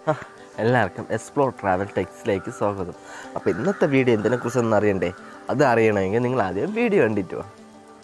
ആ, എല്ലാവർക്കും explore travel ടെക്സിലേക്ക് സ്വാഗതം അപ്പോൾ ഇന്നത്തെ വീഡിയോ എന്തിനെക്കുറിച്ചൊന്നും അറിയണ്ടേ അത് അറിയണമെങ്കിൽ നിങ്ങൾ ആദ്യം വീഡിയോ കണ്ടിട്ട് വാ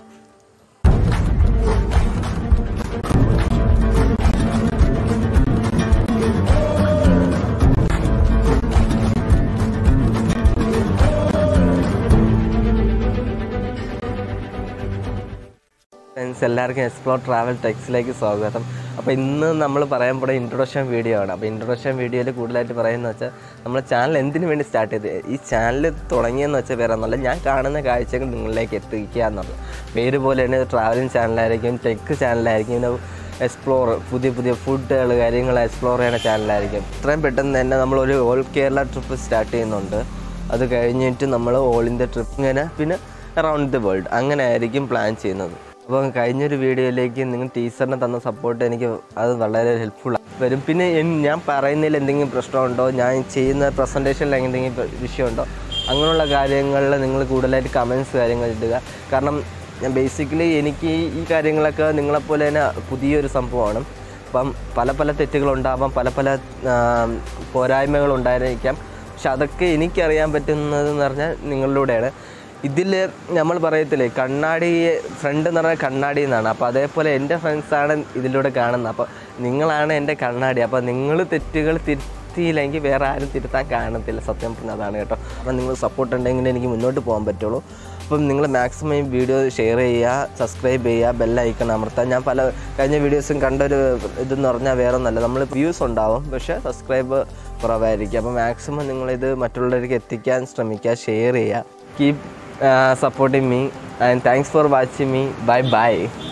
ഫ്രണ്ട്സ് എല്ലാവർക്കും എക്സ്പ്ലോർ ട്രാവൽ ടെക്സിലേക്ക് സ്വാഗതം അപ്പോൾ ഇന്ന് നമ്മൾ പറയാൻ പോണ ഇൻട്രൊഡക്ഷൻ വീഡിയോ ആണ് അപ്പോൾ ഇൻട്രൊഡക്ഷൻ വീഡിയോയിൽ കൂടുതലായിട്ട് പറയുന്നത് വെച്ചാൽ നമ്മുടെ ചാനൽ എന്തിനു വേണ്ടി സ്റ്റാർട്ട് ചെയ്ത് ഈ ചാനൽ തുടങ്ങിയെന്ന് വെച്ചാൽ വേറെ ഒന്നുമല്ല ഞാൻ കാണുന്ന കാഴ്ചകൾ നിങ്ങളിലേക്ക് എത്തിക്കുക എന്നുള്ളത് പേര് പോലെ തന്നെ ട്രാവലിംഗ് ചാനലായിരിക്കും ടെക് ചാനലായിരിക്കും പിന്നെ എക്സ്പ്ലോർ പുതിയ പുതിയ ഫുഡുകൾ കാര്യങ്ങൾ എക്സ്പ്ലോർ ചെയ്യുന്ന ചാനലായിരിക്കും ഇത്രയും പെട്ടെന്ന് തന്നെ നമ്മളൊരു ഓൾ കേരള ട്രിപ്പ് സ്റ്റാർട്ട് ചെയ്യുന്നുണ്ട് അത് കഴിഞ്ഞിട്ട് നമ്മൾ ഓൾ ഇന്ത്യ ട്രിപ്പ് ഇങ്ങനെ പിന്നെ അറൗണ്ട് ദി വേൾഡ് അങ്ങനെ ആയിരിക്കും പ്ലാൻ ചെയ്യുന്നത് അപ്പോൾ കഴിഞ്ഞൊരു വീഡിയോയിലേക്ക് നിങ്ങൾ ടീച്ചറിന് തന്ന സപ്പോർട്ട് എനിക്ക് അത് വളരെ ഹെൽപ്ഫുൾ വരും പിന്നെ എൻ- ഞാൻ പറയുന്നതിൽ എന്തെങ്കിലും പ്രശ്നമുണ്ടോ ഞാൻ ചെയ്യുന്ന പ്രസൻറ്റേഷനിൽ എന്തെങ്കിലും പ്ര- വിഷയമുണ്ടോ അങ്ങനെയുള്ള കാര്യങ്ങളിൽ നിങ്ങൾ കൂടുതലായിട്ട് കമൻസ് കാര്യങ്ങൾ ഇടുക കാരണം ഞാൻ ബേസിക്കലി എനിക്ക് ഈ- ഈ കാര്യങ്ങളൊക്കെ നിങ്ങളെപ്പോലെ തന്നെ പുതിയൊരു സംഭവമാണ് അപ്പം പല പല തെറ്റുകളുണ്ടാവാം പല പല പോരായ്മകൾ ഉണ്ടായിരിക്കാം പക്ഷെ അതൊക്കെ എനിക്കറിയാൻ പറ്റുന്നതെന്ന് പറഞ്ഞാൽ നിങ്ങളിലൂടെയാണ് ഇതിൽ നമ്മൾ പറയത്തില്ലേ കണ്ണാടി ഫ്രണ്ട് എന്ന് പറഞ്ഞാൽ കണ്ണാടി എന്നാണ് അപ്പോൾ അതേപോലെ എൻ്റെ ഫ്രണ്ട്സാണ് ഇതിലൂടെ കാണുന്നത് അപ്പോൾ നിങ്ങളാണ് എൻ്റെ കണ്ണാടി അപ്പോൾ നിങ്ങൾ തെറ്റുകൾ തിരുത്തിയില്ലെങ്കിൽ വേറെ ആരും തിരുത്താൻ കാണത്തില്ല സത്യം പറഞ്ഞാൽ അതാണ് കേട്ടോ അപ്പോൾ നിങ്ങൾ സപ്പോർട്ട് ഉണ്ടെങ്കിൽ എനിക്ക് മുന്നോട്ട് പോകാൻ പറ്റുള്ളൂ അപ്പം നിങ്ങൾ മാക്സിമം ഈ വീഡിയോ ഷെയർ ചെയ്യുക സബ്സ്ക്രൈബ് ചെയ്യുക ബെല്ലൈക്കൺ അമർത്താൻ ഞാൻ പല കഴിഞ്ഞ വീഡിയോസും കണ്ടൊരു ഇതെന്ന് പറഞ്ഞാൽ വേറെ ഒന്നല്ല നമ്മൾ വ്യൂസ് ഉണ്ടാവും പക്ഷേ സബ്സ്ക്രൈബ് കുറവായിരിക്കും അപ്പോൾ മാക്സിമം നിങ്ങളിത് മറ്റുള്ളവർക്ക് എത്തിക്കാൻ ശ്രമിക്കുക ഷെയർ ചെയ്യുക keep supporting me and thanks for watching me bye by